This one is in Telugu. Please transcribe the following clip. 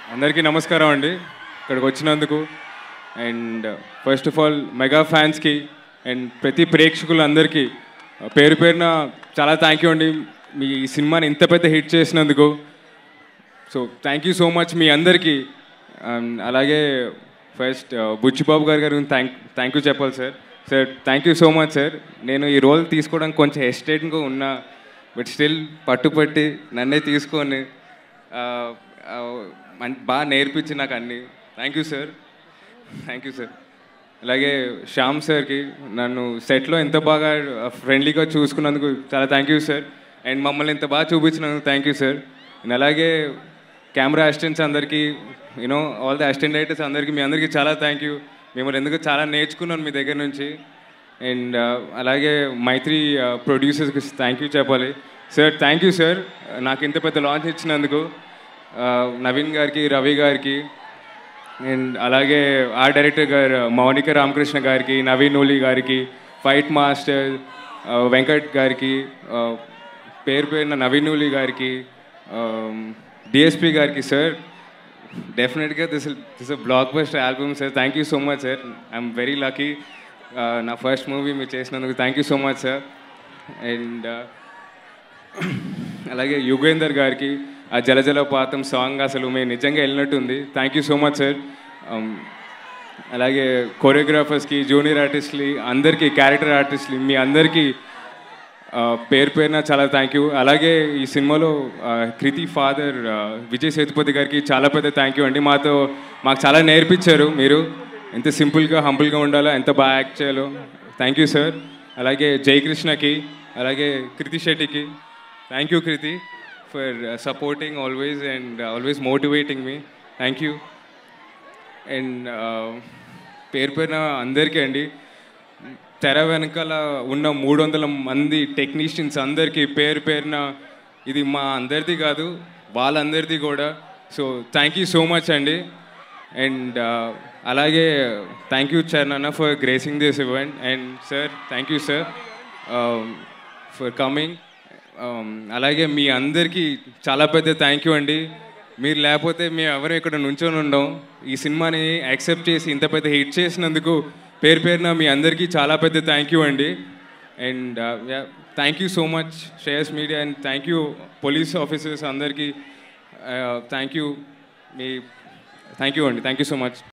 అందరికీ నమస్కారం అండి ఇక్కడికి వచ్చినందుకు and first of all mega ఫ్యాన్స్కి అండ్ ప్రతి ప్రేక్షకులందరికీ పేరు పేరున చాలా థ్యాంక్ యూ అండి మీ ఈ సినిమాని ఇంత పెద్ద హిట్ చేసినందుకు so thank you so much మీ అందరికీ And అలాగే ఫస్ట్ బుచ్చిబాబు గారి గారు థ్యాంక్ థ్యాంక్ యూ చెప్పాలి sir sir thank you so much sir నేను ఈ రోల్ తీసుకోవడానికి కొంచెం హెస్టేట్గా ఉన్నా బట్ స్టిల్ పట్టుపట్టి నన్నే తీసుకొని ఆ, ఆ, మన్- బాగా నేర్పించి నాకు అన్ని thank you sir thank you sir అలాగే శ్యామ్ సార్కి నన్ను సెట్లో ఎంత బాగా ఫ్రెండ్లీగా చూసుకున్నందుకు చాలా థ్యాంక్ యూ సార్ అండ్ మమ్మల్ని ఇంత బాగా చూపించినందుకు థ్యాంక్ యూ సార్ అండ్ అలాగే కెమెరా అసిస్టెంట్స్ అందరికీ you know all the assistant writers అందరికీ మీ అందరికీ చాలా థ్యాంక్ యూ మిమ్మల్ని ఎందుకు చాలా నేర్చుకున్నాను మీ దగ్గర నుంచి అండ్ అలాగే మైత్రి ప్రొడ్యూసర్స్కి థ్యాంక్ యూ చెప్పాలి సార్ థ్యాంక్ యూ సార్ నాకు ఇంత పెద్ద లాంచ్ ఇచ్చినందుకు Uh, నవీన్ గారికి రవి గారికి అండ్ అలాగే ఆర్ట్ డైరెక్టర్ గారు మౌనిక రామకృష్ణ గారికి నవీన్ ఓలి గారికి ఫైట్ మాస్టర్ ఆ, వెంకట్ గారికి ఆ, పేరు పేరున నవీన్ ఓలి గారికి డిఎస్పి గారికి sir definitely this this blockbuster album sir thank you so much sir I'm very lucky నా ఫస్ట్ మూవీ మీరు చేసినందుకు thank you so much sir and అలాగే యుగేందర్ గారికి ఆ జలజల పాతం సాంగ్ అసలు మేము నిజంగా వెళ్ళినట్టుంది thank you so much sir అలాగే కొరియోగ్రాఫర్స్కి జూనియర్ ఆర్టిస్ట్లీ అందరికీ క్యారెక్టర్ ఆర్టిస్ట్లీ మీ అందరికీ ఆ, పేరు పేరున చాలా థ్యాంక్ యూ అలాగే ఈ సినిమాలో ఆ, కృతి ఫాదర్ ఆ, విజయ్ సేతుపతి గారికి చాలా పెద్ద థ్యాంక్ యూ అండి మాతో మాకు చాలా నేర్పించారు మీరు ఎంత సింపుల్గా హంబుల్గా ఉండాలో ఎంత బాగా యాక్ట్ చేయాలో థ్యాంక్ యూ సార్ అలాగే జయకృష్ణకి అలాగే కృతి శెట్టికి thank you Krithi for supporting always and always motivating మీ థ్యాంక్ యూ అండ్ పేరు పేరున అందరికీ అండి తెర వెనకాల ఉన్న మూడు వందల మంది టెక్నీషియన్స్ అందరికీ పేరు పేరున ఇది మా అందరిది కాదు వాళ్ళందరిది కూడా so thank you so much అండి అండ్ అలాగే thank you Charan for gracing this event and sir thank you sir for coming అలాగే మీ అందరికీ చాలా పెద్ద థ్యాంక్ యూ అండి మీరు లేకపోతే మేము ఎవరు ఇక్కడ నుంచొని ఉండం ఈ సినిమాని యాక్సెప్ట్ చేసి ఇంత పెద్ద హిట్ చేసినందుకు పేరు పేరున మీ అందరికీ చాలా పెద్ద థ్యాంక్ యూ అండి and thank you so much Shreyas media and thank you police officers అందరికీ థ్యాంక్ యూ మీ థ్యాంక్ యూ అండి థ్యాంక్ యూ సో మచ్